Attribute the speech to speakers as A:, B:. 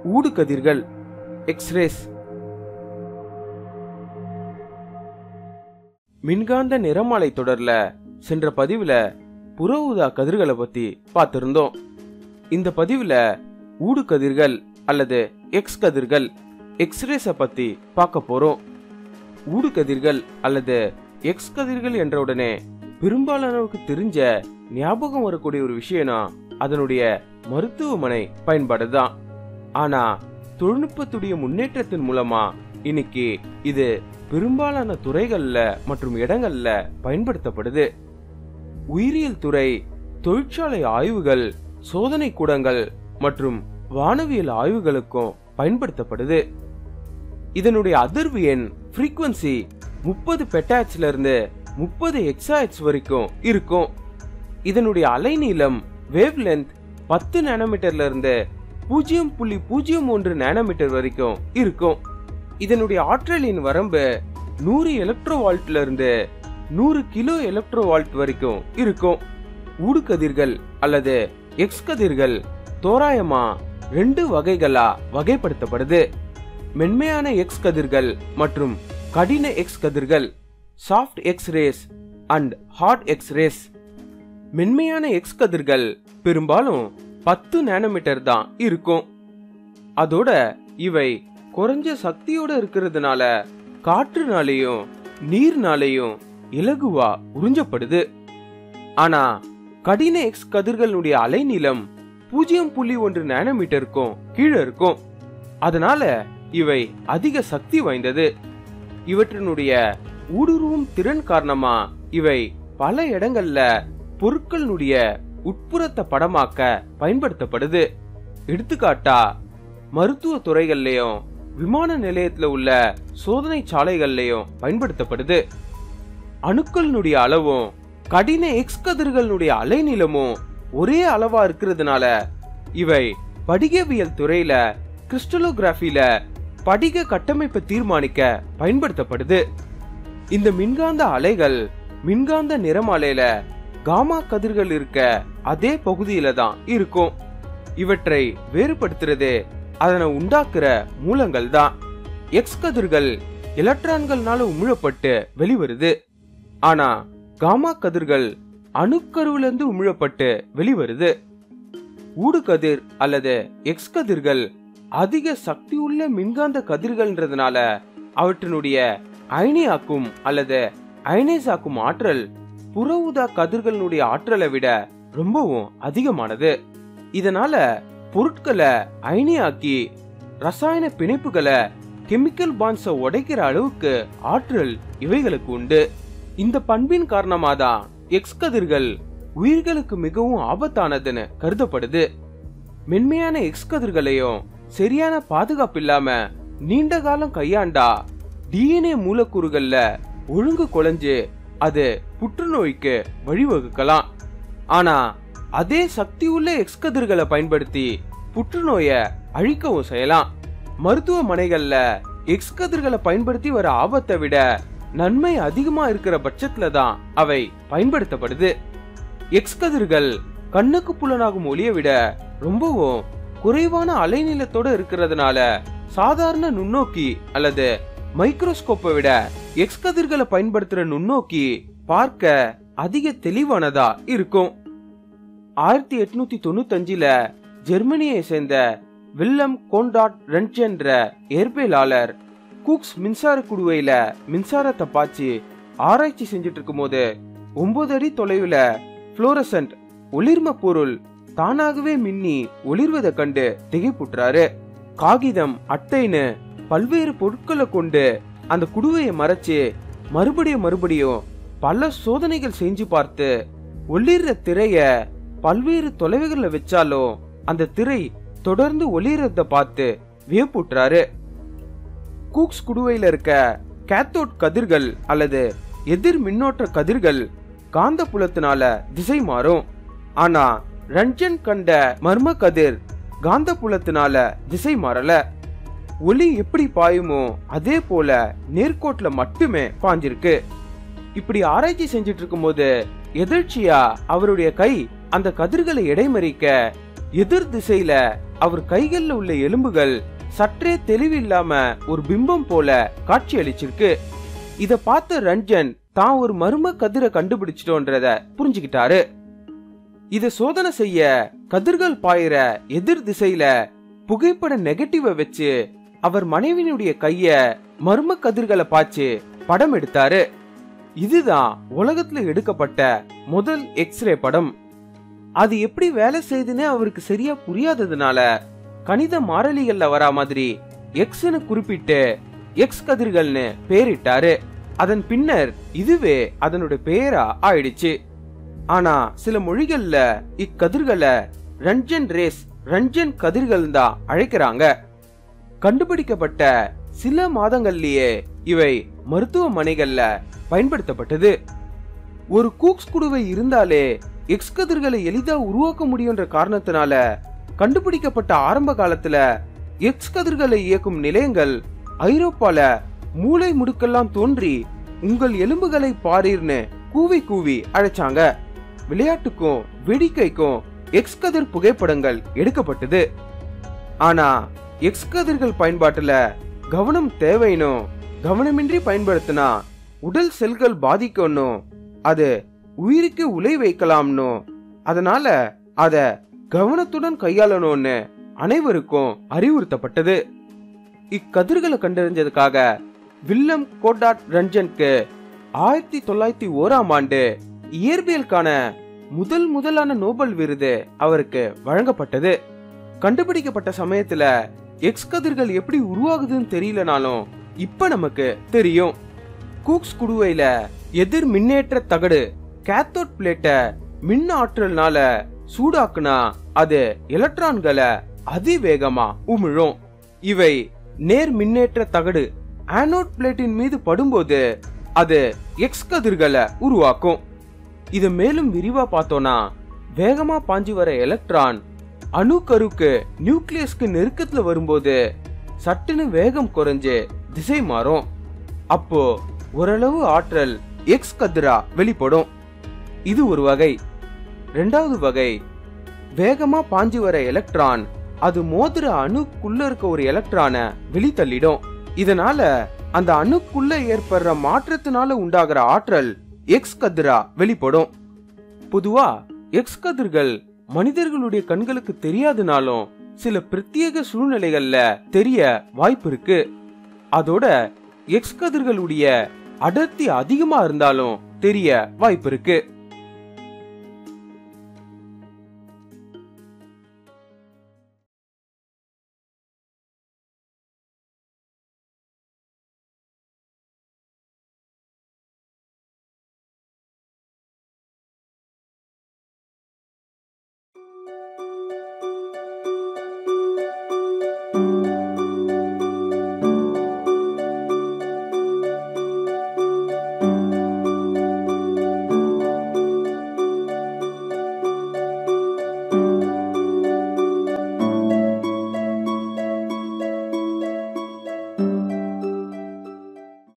A: ஊடுகதிர்கள் X-rays மின்காந்த நிறமாலை தொடர்ல சென்ற பதிவுல புற ஊதா கதிர்களை பத்தி பார்த்திருந்தோம் இந்த பதிவுல ஊடு கதிர்கள் அல்லது எக்ஸ் கதிர்கள் எக்ஸ்ரேஸ பத்தி பார்க்க போறோம் ஊடு கதிர்கள் அல்லது எக்ஸ் கதிர்கள் என்ற உடனே பெரும்பாலானவருக்கு தெரிஞ்ச ஞாபகம் வரக்கூடிய ஒரு விஷயம்னா அதனுடைய மருத்துவமனை பயன்பாடு தான் ஆனா தொழில்நுட்பத்துடைய முன்னேற்றத்தின் மூலமா இன்னைக்கு இது பெரும்பாலான துறைகள்ல மற்றும் இடங்கள்ல பயன்படுத்தப்படுது உயிரியல் துறை தொழிற்சாலை ஆய்வுகள் சோதனை கூடங்கள் மற்றும் வானவியல் ஆய்வுகளுக்கும் பயன்படுத்தப்படுது இதனுடைய அதிர்வு எண் ஃப்ரீக்வன்சி முப்பது பெட்டாட்ஸ்ல இருந்து முப்பது எக்ஸாட்ஸ் வரைக்கும் இருக்கும் இதனுடைய அலைநீளம் வேவ் லென்த் பத்து நானோமீட்டர்ல இருந்து பூஜ்ஜியம் புள்ளி பூஜ்ஜியம் ஒன்று நானோமீட்டர் வரைக்கும் இருக்கும் இதனுடைய ஆற்றலின் வரம்பு நூறு எலக்ட்ரோ வால்ட்ல இருந்து நூறு கிலோ எலக்ட்ரோ வால்ட் வரைக்கும் இருக்கும் ஊடுகதிர்கள் அல்லது எக்ஸ் கதிர்கள் தோராயமா ரெண்டு வகைகளா வகைப்படுத்தப்படுது மென்மையான எக்ஸ் கதிர்கள் மற்றும் கடின எக்ஸ் கதிர்கள் soft X rays and hard X rays மென்மையான எக்ஸ் கதிர்கள் பெரும்பாலும் பத்து நானோமீட்டர் தான் இருக்கும் அதோட இவை குறைஞ்ச சக்தியோட இருக்கிறதுனால காற்றுனாலேயும் நீர்னாலேயும் இலகுவா உறிஞ்சப்படுது ஆனா கடின எக்ஸ் கதிர்களுடைய அலைநீளம் பூஜ்ஜியம் புள்ளி ஒன்று நானோமீட்டருக்கும் கீழே இருக்கும் அதனால இவை அதிக சக்தி வாய்ந்தது இவற்றினுடைய ஊடுருவும் திறன் காரணமா இவை பல இடங்கள்ல பொருட்களினுடைய உட்புறத்தை படமாக்க பயன்படுத்தப்படுது எடுத்துக்காட்டா மருத்துவ துறைகள்லயும் விமான நிலையத்துல உள்ள சோதனை சாலைகள்லயும் பயன்படுத்தப்படுது அணுக்களினுடைய அளவும் கடின எக்ஸ் கதிர்களுடைய அலைநீளமும் ஒரே அளவா இருக்கிறதுனால இவை படிகவியல் துறையில கிறிஸ்டலோகிராஃபில படிக கட்டமைப்பை தீர்மானிக்க பயன்படுத்தப்படுது இந்த மின்காந்த அலைகள் மின்காந்த நிறமாலையில காமா கதிர்கள் இருக்க அதே பகுதியில தான் இருக்கும் இவற்றை வேறுபடுத்துறது அதனை உண்டாக்குற மூலங்கள் தான் எக்ஸ் கதிர்கள் எலக்ட்ரான்கள்னால உமிழப்பட்டு வெளிவருது ஆனா காமா கதிர்கள் அணுக்கருவில இருந்து உமிழப்பட்டு வெளிவருது ஊடு கதிர் அல்லது எக்ஸ் கதிர்கள் அதிக சக்தியுள்ள மின்காந்த கதிர்கள்ன்றதுனால அவற்றினுடைய அயனியாக்கும் அல்லது அயனைஸ் ஆக்கும் ஆற்றல் புற ஊதா கதிர்களுடைய ஆற்றலை விட ரொம்பவும் அதிகமானது இதனால பொருட்களை அயனியாக்கி ரசாயன பிணைப்புகளை கெமிக்கல் பாண்ட்ஸை உடைக்கிற அளவுக்கு ஆற்றல் இவைகளுக்கு உண்டு இந்த பண்பின் காரணமா தான் எக்ஸ் கதிர்கள் உயிர்களுக்கு மிகவும் ஆபத்தானதுன்னு கருதப்படுது மென்மையான எக்ஸ் கதிர்களையும் சரியான பாதுகாப்பு இல்லாம நீண்ட காலம் கையாண்டா டிஎன்ஏ மூலக்கூறுகள்ல ஒழுங்கு குலைஞ்சு அது புற்றுநோய்க்கு வழிவகுக்கலாம் ஆனா அதே சக்தி உள்ள எக்ஸ் கதிர்களை பயன்படுத்தி புற்றுநோய அழிக்கவும் செய்யலாம் மருத்துவமனைகள்ல எக்ஸ் கதிர்களை பயன்படுத்தி வர ஆபத்தை விட நன்மை அதிகமா இருக்கிற பட்சத்துல தான் அவை பயன்படுத்தப்படுது எக்ஸ் கதிர்கள் கண்ணுக்கு புலனாகும் ஒளியை விட ரொம்பவும் குறைவான அலைநீளத்தோட இருக்கிறதுனால சாதாரண நுண்ணோக்கி அல்லது மைக்ரோஸ்கோப்பை விட எக்ஸ் கதிர்களை பயன்படுத்துற நுண்ணோக்கி பார்க்க அதிக தெளிவானதா இருக்கும் ஆயிரத்தி எட்நூத்தி தொண்ணூத்தஞ்சுல ஜெர்மனியை சேர்ந்த வில்லம் கோண்டாட் ரென்ச் என்ற இயற்பியலாளர் குக்ஸ் மின்சார குடுவையில மின்சாரத்தை பாய்ச்சி ஆராய்ச்சி செஞ்சுட்டு இருக்கும்போது ஒன்பது அடி தொலைவுல புளோரசன்ட் ஒளிர்ம பொருள் தானாகவே மின்னி ஒளிர்வதை கண்டு திகைப்புற்றாரு காகிதம் அட்டைன்னு பல்வேறு பொருட்களை கொண்டு அந்த குடுவையை மறைச்சு மறுபடியும் மறுபடியும் பல சோதனைகள் செஞ்சு பார்த்து ஒளிர்ற திரைய பல்வேறு தொலைவுகளில் வச்சாலும் அந்த திரை தொடர்ந்து ஒளிர்றத பார்த்து வியப்புற்றாரு கூக்ஸ் குடுவையில இருக்க கேத்தோட் கதிர்கள் அல்லது எதிர் மின்னோட்ட கதிர்கள் காந்த புலத்தினால திசை மாறும் ஆனா ரஞ்சன் கண்ட மர்ம கதிர் காந்த புலத்தினால திசை மாறல ஒளி எப்படி பாயுமோ அதே போல நேர்கோட்ல மட்டுமே பாஞ்சிருக்கு இப்படி ஆராய்ச்சி செஞ்சுட்டு இருக்கும்போது எதிர்ச்சியா அவருடைய கை அந்த கதிர்களை இடைமறிக்க எதிர் திசையில அவர் கைகள்ல உள்ள எலும்புகள் சற்றே தெளிவில்லாம ஒரு பிம்பம் போல காட்சி அளிச்சிருக்கு இத பார்த்த ரஞ்சன் தான் ஒரு மர்ம கதிரை கண்டுபிடிச்சிட்டோன்றத புரிஞ்சுக்கிட்டாரு இத சோதனை செய்ய கதிர்கள் பாயிற எதிர் திசையில புகைப்பட நெகட்டிவ வச்சு அவர் மனைவியினுடைய கைய மர்ம கதிர்களை பாய்ச்சு படம் எடுத்தாரு இதுதான் உலகத்துல எடுக்கப்பட்ட முதல் எக்ஸ்ரே படம் அது எப்படி வேலை செய்யுதுன்னு அவருக்கு சரியா புரியாததுனால கணித மாறலிகள்ல வரா மாதிரி எக்ஸ்னு குறிப்பிட்டு எக்ஸ் கதிர்கள்னு பேரிட்டாரு அதன் பின்னர் இதுவே அதனுடைய பெயரா ஆயிடுச்சு ஆனா சில மொழிகள்ல இக்கதிர்களை ரஞ்சன் ரேஸ் ரஞ்சன் கதிர்கள் தான் அழைக்கிறாங்க கண்டுபிடிக்கப்பட்ட சில மாதங்கள்லயே இவை மருத்துவமனைகள்ல பயன்படுத்தப்பட்டது ஒரு கூக்ஸ் குடுவை இருந்தாலே எக்ஸ் கதிர்களை எளிதா உருவாக்க முடியுன்ற காரணத்தினால கண்டுபிடிக்கப்பட்ட ஆரம்ப காலத்துல எக்ஸ் கதிர்களை இயக்கும் நிலையங்கள் ஐரோப்பால மூளை முடுக்கெல்லாம் தோன்றி உங்கள் எலும்புகளை பாரீர்னு கூவி கூவி அழைச்சாங்க விளையாட்டுக்கும் வேடிக்கைக்கும் எக்ஸ் கதிர் புகைப்படங்கள் எடுக்கப்பட்டது ஆனா எக்ஸ் கதிர்கள் பயன்பாட்டுல கவனம் தேவைனும் கவனமின்றி பயன்படுத்தினா உடல் செல்கள் பாதிக்கணும் அது உயிருக்கு உலை வைக்கலாம்னு அதனால அத கவனத்துடன் கையாளணும்னு அனைவருக்கும் அறிவுறுத்தப்பட்டது இக்கதிர்களை கண்டறிஞ்சதுக்காக வில்லம் கோட்டாட் ரஞ்சனுக்கு ஆயிரத்தி தொள்ளாயிரத்தி ஓராம் ஆண்டு இயற்பியலுக்கான முதல் முதலான நோபல் விருது அவருக்கு வழங்கப்பட்டது கண்டுபிடிக்கப்பட்ட சமயத்துல எக்ஸ் கதிர்கள் எப்படி உருவாகுதுன்னு தெரியலனாலும் இப்ப நமக்கு தெரியும் கூக்ஸ் குடுவையில எதிர் மின்னேற்ற தகடு கேத்தோட் பிளேட்ட மின் ஆற்றல்னால சூடாக்குனா அது எலக்ட்ரான்களை அதிவேகமா உமிழும் இவை நேர் மின்னேற்ற தகடு ஆனோட் பிளேட்டின் மீது படும்போது அது எக்ஸ் கதிர்களை உருவாக்கும் இது மேலும் விரிவா பார்த்தோம்னா வேகமா பாஞ்சு வர எலக்ட்ரான் அணுக்கருக்கு நியூக்ளியஸ்க்கு நெருக்கத்துல வரும்போது சட்டுன்னு வேகம் குறைஞ்சு திசை மாறும் அப்போ ஓரளவு ஆற்றல் எக்ஸ் கதிரா வெளிப்படும் இது ஒரு வகை ரெண்டாவது வகை வேகமா பாஞ்சு வர எலக்ட்ரான் அது மோதிர அணுக்குள்ள இருக்க ஒரு எலக்ட்ரான வெளித்தள்ளிடும் இதனால அந்த அணுக்குள்ள ஏற்படுற மாற்றத்தினால உண்டாகிற ஆற்றல் எக்ஸ் கதிரா வெளிப்படும் பொதுவா எக்ஸ் கதிர்கள் மனிதர்களுடைய கண்களுக்கு தெரியாதுனாலும் சில பிரத்யேக சூழ்நிலைகள்ல தெரிய வாய்ப்பு இருக்கு அதோட எக்ஸ் கதிர்களுடைய அடர்த்தி அதிகமா இருந்தாலும் தெரிய வாய்ப்பு இருக்கு